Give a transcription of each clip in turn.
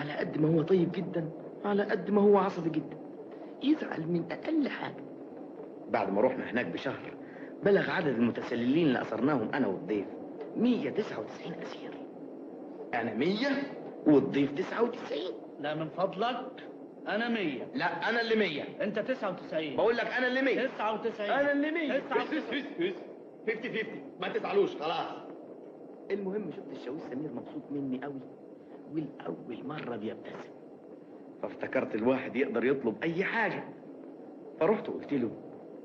على قد ما هو طيب جدا على قد ما هو عصبي جدا يزعل من اقل حاجه بعد ما رحنا هناك بشهر بلغ عدد المتسللين اللي اسرناهم انا والضيف 199 اسير انا 100 والضيف 99 لا من فضلك انا مية لا انا اللي 100 انت تسعة وتسعين بقول لك انا اللي 100 تسعة وتسعين انا اللي 100 تسعة وتسعين 50 50 ما تزعلوش خلاص المهم شفت الشاويش سمير مبسوط مني قوي والاول مره بيبتسم فافتكرت الواحد يقدر يطلب اي حاجه فرحت وقلت له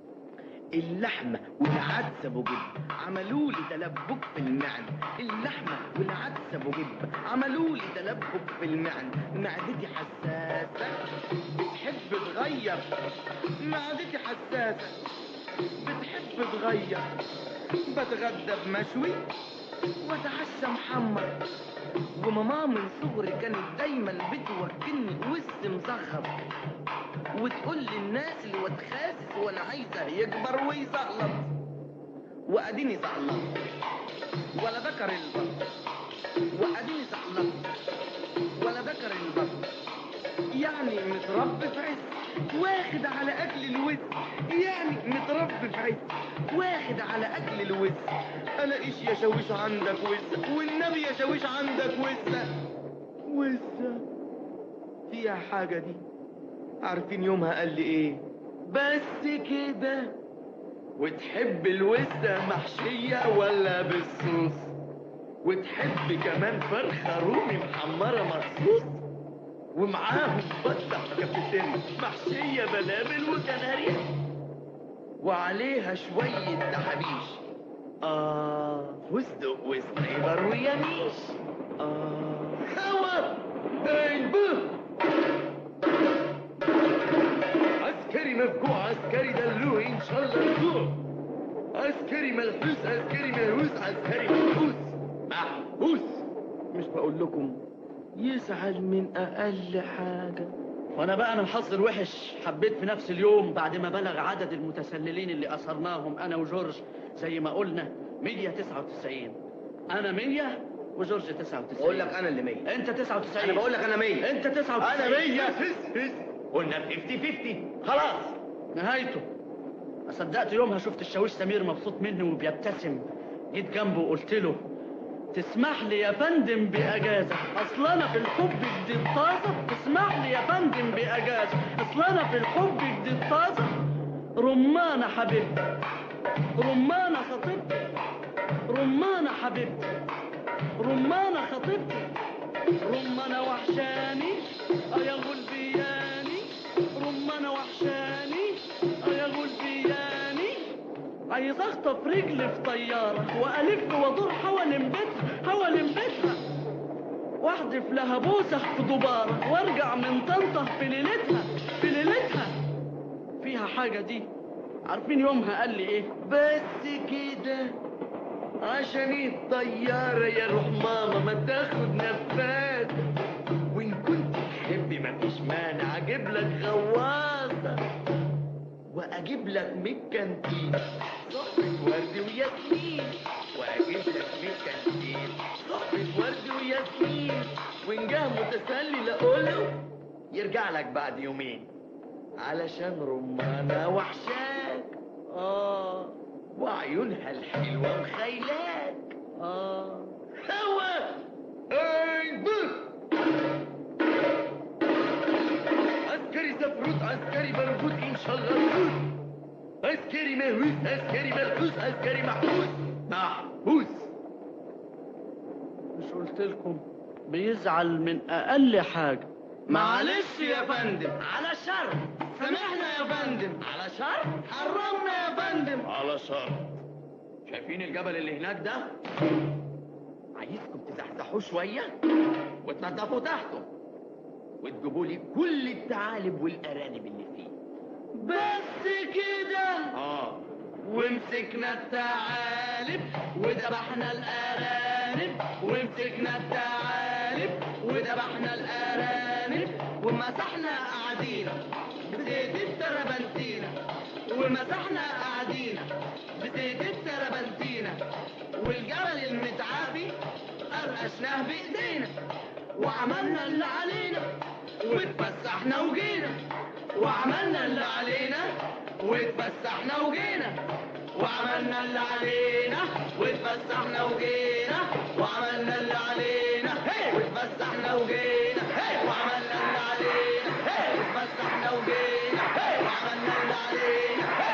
اللحمة والعدس ابو جد عملوا لي تلبك في المعدة اللحمة والعدس ابو جد عملوا لي تلبك في المعدة معدتي حساسة بتحب تغير معدتي حساسة بتحب تغير بتغدى بمشوي واتعشى محمر وماما من صغري كانت دايما بتوكلني وسط مزخرف وتقول للناس اللي وتخاسس وانا عايزه يكبر ويزقلط واديني زقلط ولا ذكر البط واديني زقلط ولا ذكر البط يعني متربي في عز واخد على اكل الوز يعني متربي في عز واخد على اكل الوز الاقيش يا شاويش عندك وزه والنبي يا شاويش عندك وزه وزه فيها حاجه دي عارفين يومها قال لي ايه بس كده وتحب الوزة محشية ولا بالصوص وتحب كمان فرخة رومي محمرة مخصوص ومعاهم بطة كافيتيريا محشية بلابل وكناريا وعليها شوية دحابيش آه وصدق وسنيبر ويميش آه هوا دايبه عسكري مفجوع عسكري دلوع ان شاء الله رجوع عسكري ملحوس عسكري مهووس عسكري محبوس محبوس مش بقول لكم يزعل من اقل حاجه وانا بقى من حظي الوحش حبيت في نفس اليوم بعد ما بلغ عدد المتسللين اللي اسرناهم انا وجورج زي ما قلنا 199 انا 100 وجورج 99 بقول لك انا اللي 100 انت 99 انا بقول لك انا 100 انت 99 انا 100 فس فس قلنا 50 50 خلاص نهايته ما صدقت يومها شفت الشاويش سمير مبسوط مني وبيبتسم جيت جنبه وقلت له تسمح لي يا فندم بأجازة أصل أنا في الحب جديد طازة تسمح لي يا فندم بأجازة أصل أنا في الحب جديد طازة رمانة حبيبتي رمانة خطيبتي رمانة حبيبتي رمانة خطيبتي رمانة وحشاني يا غلبياني رمانة وحشاني يا غلبياني عايز اخطف رجلي في طيارة والف وادور حوالين بيتها حوالين بيتها واحدف لها بوسة في دبارة وارجع من طنطا في ليلتها في ليلتها فيها حاجة دي عارفين يومها قال لي ايه بس كده عشان الطيارة يا روح ماما ما تاخد نفاس وإن كنت تحبي مفيش مانع أجيب لك غواصة وأجيب لك من الكانتين صحبة ورد وياسمين وأجيب لك من الكانتين صحبة ورد وياسمين وإن جه متسلي لأقوله يرجع لك بعد يومين علشان رمانة وحشاك آه وعيونها الحلوة مخيلاك اه هوا اي بص عسكري زفروت عسكري مربوط ان شاء الله رفوت عسكري مهووس عسكري ملحوس عسكري محبوس محبوس مش قلت لكم بيزعل من اقل حاجة معلش يا فندم على شر سامحنا يا فندم على شر حرمنا يا فندم على شر شايفين الجبل اللي هناك ده عايزكم تزحزحوه شويه وتنضفوا تحته وتجيبوا لي كل الثعالب والارانب اللي فيه بس كده اه ومسكنا الثعالب وذبحنا الارانب ومسكنا الثعالب وذبحنا الارانب ومسحنا قعدينا بزيت التربنتينة ومسحنا قعدينا بزيت التربنتينة والجبل المتعافي قرقشناه بايدينا وعملنا اللي علينا واتفسحنا وجينا وعملنا اللي علينا واتفسحنا وجينا وعملنا اللي علينا واتفسحنا وجينا وعملنا اللي علينا واتفسحنا وجينا